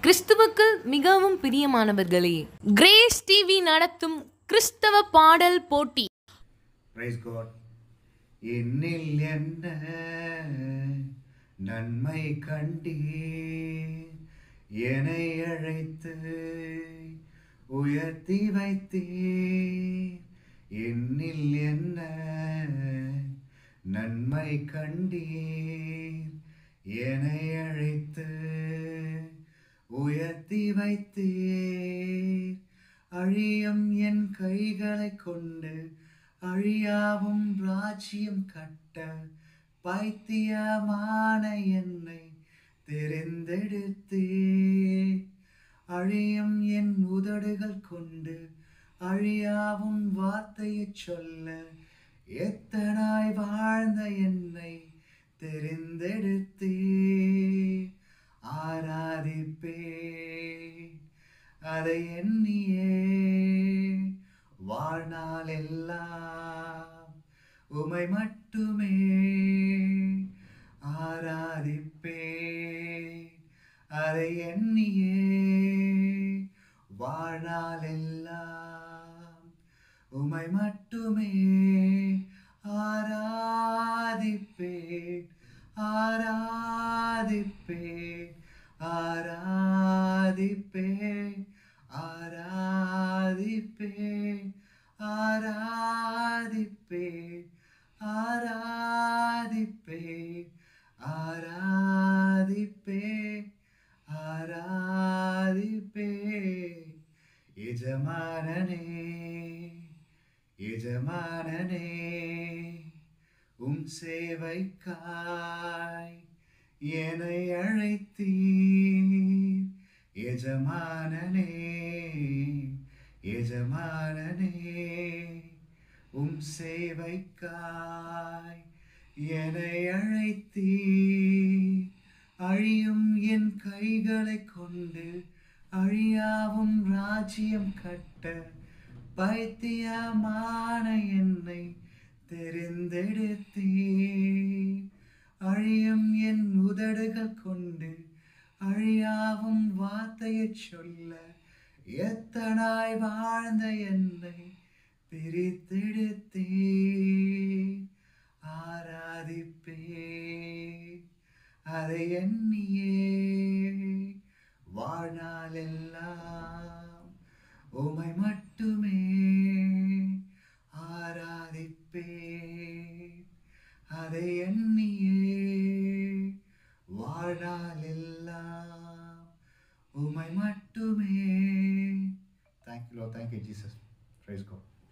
கிறிஸ்துவுக்கு மிகவும் பிரியமானவர்களே கிரேஸ் டிவி நடத்தும் கிறிஸ்தவ பாடல் போட்டி பிரைஸ் காட் என்னில் என்ன நன்மை கண்டீர் என்னை அழைத்து உயர்த்தி வைத்தீர் என்னில் என்ன நன்மை கண்டீர் என்னை அழைத்து உயர்த்தி வைத்தீர் அழியும் என் கைகளை கொண்டு அழியாவும் ராஜ்யம் கட்ட பைத்தியமான என்னை தெரிந்தெடுத்தீர் அழியும் என் உதடுகள் கொண்டு அழியாவும் வார்த்தையைச் சொல்ல எத்தனாய் வாழ்ந்த என்னை தெரிந்தெடுத்தீர் ஆராதிப்பே அதை எண்ணியே வாழ்நாள் எல்லாம் உமை மட்டுமே ஆராதிப்பே அதை எண்ணியே வாழ்நாள் எல்லாம் உமை மட்டுமே ஆராதிப்பேன் ஆராதிப்பேன் ஆராதிப்பேன் ஆராதிப்பேன் ஆராதிப்பேன் ஆராதிப்பேன் ஆராதிப்பேன் ஆராதிப்பேன் எஜமானனே எஜமானனே உம் சேவைக்காய் என்னை அழைத்தீர் எஜமானனே எஜமானனே உம் சேவைக்காய் என்னை அழைத்தீர் அழியும் என் கைகளை கொண்டு அழியாவும் ராஜ்யம் கட்ட பைத்தியமான என்னை தெரிந்தெடுத்தீர் அழியும் என் உதடுகள் கொண்டு அழியாவும் வார்த்தையைச் சொல்ல எத்தனாய் வாழ்ந்த என்னை பிரித்தெடுத்தீர் ஆராதிப்பே அதை எண்ணியே வாழ்நாள் எல்லாம் உமை மட்டுமே ஆராதிப்பே அதை எண்ணியே வாழ்நாள் எல்லாம் உமை மட்டுமே thank you lord thank you Jesus praise கோ